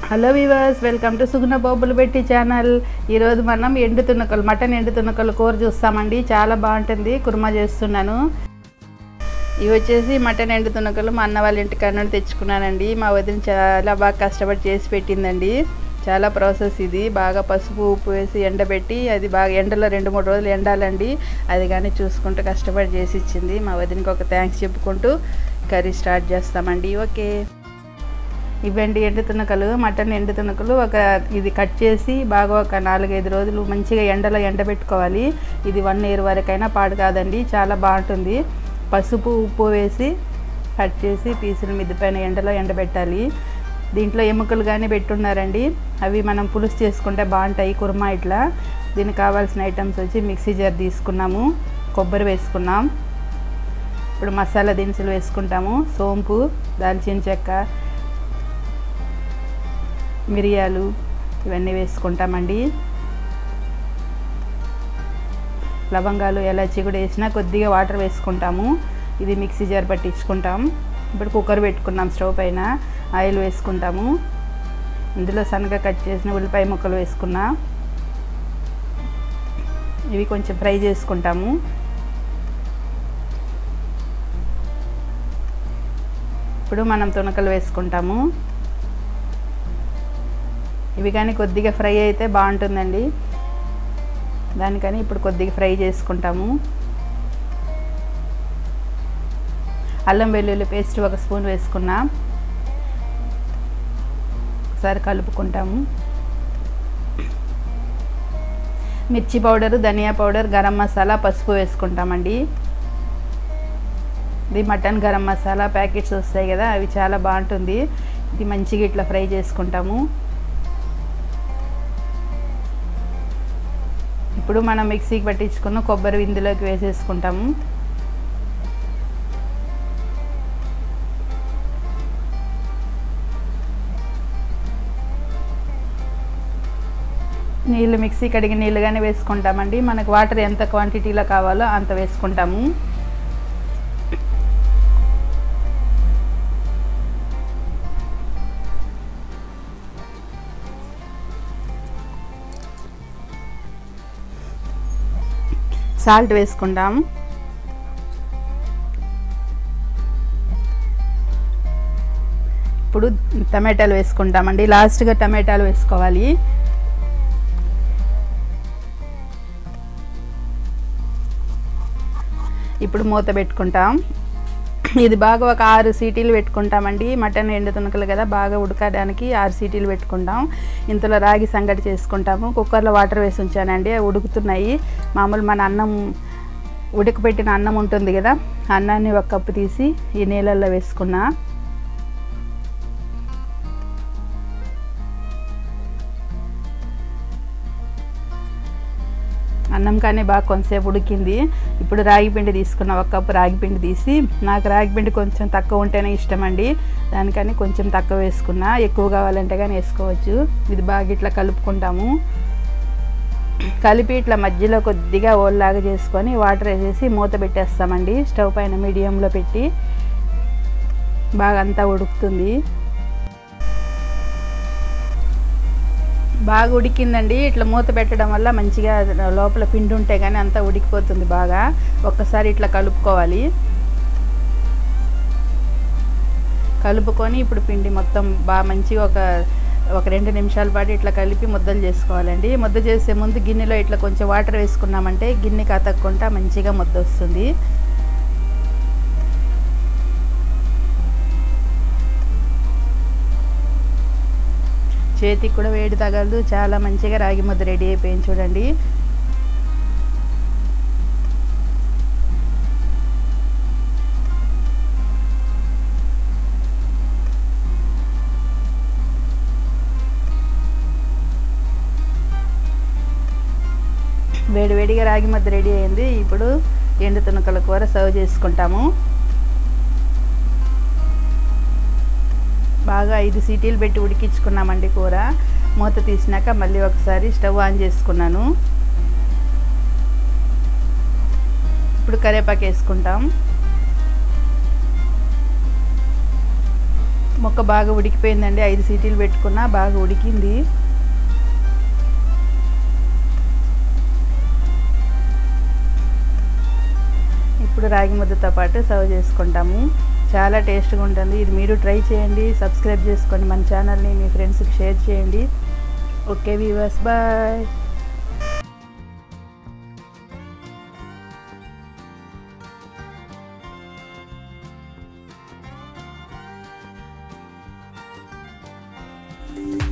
hello viewers welcome to Suguna బాబులు పెట్టి channel ఈరోజు మనం ఎండు తునకలు మటన్ ఎండు తునకలు కూర చూస్తామండి చాలా బాగుంటుంది కుర్మా చేస్తున్నాను ఇవి వచ్చేసి మటన్ ఎండు తునకలు మా అన్న వాళ్ళ ఇంటికాడ నుండి తెచ్చుకున్నానండి మా వదిన చాలా బాగా కష్టపడి చేసి పెట్టిందండి చాలా ప్రాసెస్ ఇది బాగా పసుపు ఉప్పు వేసి ఎండబెట్టి అది బాగా ఎండలో రెండు మూడు రోజులు ఎండాలండి అది కానీ చూసుకుంటూ కష్టపడి చేసి ఇచ్చింది మా వదినకి ఒక థ్యాంక్స్ చెప్పుకుంటూ కర్రీ స్టార్ట్ చేస్తామండి ఓకే ఇవ్వండి ఎండు తునకలు మటన్ ఎండు తునకలు ఒక ఇది కట్ చేసి బాగా ఒక నాలుగైదు రోజులు మంచిగా ఎండలో ఎండబెట్టుకోవాలి ఇది వన్ ఇయర్ వరకైనా పాడు కాదండి చాలా బాగుంటుంది పసుపు ఉప్పు వేసి కట్ చేసి పీసులు మిద్ది పైన ఎండలో ఎండబెట్టాలి దీంట్లో ఎముకలు కానీ పెట్టున్నారండి అవి మనం పులుసు చేసుకుంటే బాగుంటాయి కుర్మా ఇట్లా దీనికి కావాల్సిన ఐటమ్స్ వచ్చి మిక్సీ జార్ తీసుకున్నాము కొబ్బరి వేసుకున్నాం ఇప్పుడు మసాలా దినుసులు వేసుకుంటాము సోంపు దాల్చిన చెక్క మిరియాలు ఇవన్నీ వేసుకుంటామండి లవంగాలు ఎలాచి కూడా వేసినా కొద్దిగా వాటర్ వేసుకుంటాము ఇది మిక్సీ జార్ పట్టించుకుంటాం ఇప్పుడు కుక్కర్ పెట్టుకున్నాం స్టవ్ పైన ఆయిల్ వేసుకుంటాము ఇందులో సన్నగా కట్ చేసిన ఉల్లిపాయ ముక్కలు వేసుకున్నా ఇవి కొంచెం ఫ్రై చేసుకుంటాము ఇప్పుడు మనం తునకలు వేసుకుంటాము ఇవి కానీ కొద్దిగా ఫ్రై అయితే బాగుంటుందండి దానికని ఇప్పుడు కొద్దిగా ఫ్రై చేసుకుంటాము అల్లం వెల్లుల్లి పేస్ట్ ఒక స్పూన్ వేసుకున్నా ఒకసారి కలుపుకుంటాము మిర్చి పౌడరు ధనియా పౌడర్ గరం మసాలా పసుపు వేసుకుంటామండి ఇది మటన్ గరం మసాలా ప్యాకెట్స్ వస్తాయి కదా అవి చాలా బాగుంటుంది ఇది మంచిగా ఇట్లా ఫ్రై చేసుకుంటాము ఇప్పుడు మనం మిక్సీకి పట్టించుకున్న కొబ్బరి ఇందులోకి వేసేసుకుంటాము నీళ్ళు మిక్సీ కడిగి నీళ్ళుగానే వేసుకుంటామండి మనకు వాటర్ ఎంత క్వాంటిటీలో కావాలో అంత వేసుకుంటాము సాల్ట్ వేసుకుంటాం ఇప్పుడు టమాటాలు వేసుకుంటామండి లాస్ట్గా టమాటాలు వేసుకోవాలి ఇప్పుడు మూత పెట్టుకుంటాం ఇది బాగా ఒక ఆరు సీటీలు పెట్టుకుంటామండి మటన్ ఎండు తునకలు కదా బాగా ఉడకడానికి ఆరు సీటీలు పెట్టుకుంటాం ఇంతలో రాగి సంగటి చేసుకుంటాము కుక్కర్లో వాటర్ వేసి ఉంచానండి అవి ఉడుకుతున్నాయి మామూలు మన అన్నం ఉడకపెట్టిన అన్నం ఉంటుంది కదా అన్నాన్ని ఒక కప్పు తీసి ఈ నీళ్ళల్లో వేసుకున్నా అన్నం కానీ బాగా కొంతసేపు ఉడికింది ఇప్పుడు రాగి పిండి తీసుకున్న ఒక కప్పు రాగి పిండి తీసి నాకు రాగి పిండి కొంచెం తక్కువ ఉంటేనే ఇష్టం అండి దానికని కొంచెం తక్కువ వేసుకున్నా ఎక్కువ కావాలంటే కానీ వేసుకోవచ్చు ఇది బాగా ఇట్లా కలుపుకుంటాము కలిపి ఇట్లా మధ్యలో కొద్దిగా ఓల్లాగా చేసుకొని వాటర్ వేసేసి మూత పెట్టేస్తామండి స్టవ్ పైన మీడియంలో పెట్టి బాగా అంతా ఉడుకుతుంది బాగా ఉడికిందండి ఇట్లా మూత పెట్టడం వల్ల మంచిగా లోపల పిండి ఉంటే కానీ అంతా ఉడికిపోతుంది బాగా ఒక్కసారి ఇట్లా కలుపుకోవాలి కలుపుకొని ఇప్పుడు పిండి మొత్తం బాగా మంచిగా ఒక ఒక రెండు నిమిషాల పాటు ఇట్లా కలిపి ముద్దలు చేసుకోవాలండి ముద్ద చేసే ముందు గిన్నెలో ఇట్లా కొంచెం వాటర్ వేసుకున్నామంటే గిన్నెకి అతక్కుండా మంచిగా ముద్ద వస్తుంది చేతికి కూడా వేడి తగలదు చాలా మంచిగా రాగి ముద్ద రెడీ అయిపోయింది చూడండి వేడివేడిగా రాగి ముద్ద రెడీ అయింది ఇప్పుడు ఎండు తునకల కూర సర్వ్ చేసుకుంటాము బాగా ఐదు సీటీలు పెట్టి ఉడికించుకున్నామండి కూర మూత తీసినాక మళ్ళీ ఒకసారి స్టవ్ ఆన్ చేసుకున్నాను ఇప్పుడు కరివేపాకు వేసుకుంటాం మొక్క బాగా ఉడికిపోయిందండి ఐదు సీటీలు పెట్టుకున్నా బాగా ఉడికింది ఇప్పుడు రాగి ముద్దతో పాటు సర్వ్ చేసుకుంటాము చాలా టేస్ట్గా ఉంటుంది ఇది మీరు ట్రై చేయండి సబ్స్క్రైబ్ చేసుకోండి మన ఛానల్ని మీ ఫ్రెండ్స్కి షేర్ చేయండి okay viewers bye thank you